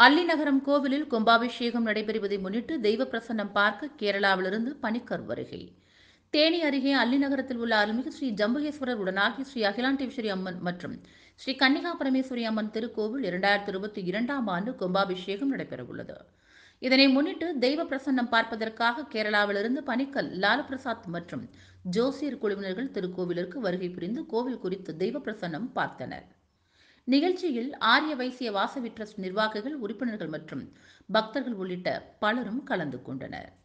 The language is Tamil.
அல்லிநகரம் கோவிலில் கும்பாபிஷேகம் நடைபெறுவதை முன்னிட்டு தெய்வ பிரசன்னம் பார்க்க கேரளாவிலிருந்து பணிக்கர் வருகை தேனி அருகே அல்லிநகரத்தில் உள்ள அருள்மிகு ஸ்ரீ ஜம்புகேஸ்வரர் உடனாகி ஸ்ரீ அகிலாண்டேஸ்வரி அம்மன் மற்றும் ஸ்ரீ கன்னிகா பரமேஸ்வரி அம்மன் திருக்கோவில் இரண்டாயிரத்தி இருபத்தி இரண்டாம் ஆண்டு கும்பாபிஷேகம் நடைபெறவுள்ளது இதனை முன்னிட்டு தெய்வ பிரசன்னம் பார்ப்பதற்காக கேரளாவிலிருந்து பணிக்கல் லாலுபிரசாத் மற்றும் ஜோசியர் குழுவினர்கள் திருக்கோவிலிற்கு வருகை புரிந்து கோவில் குறித்து தெய்வ பிரசன்னம் பார்த்தனர் நிகழ்ச்சியில் ஆரிய வைசிய வாசவி ட்ரஸ்ட் நிர்வாகிகள் உறுப்பினர்கள் மற்றும் பக்தர்கள் உள்ளிட்ட பலரும் கலந்து கொண்டனர்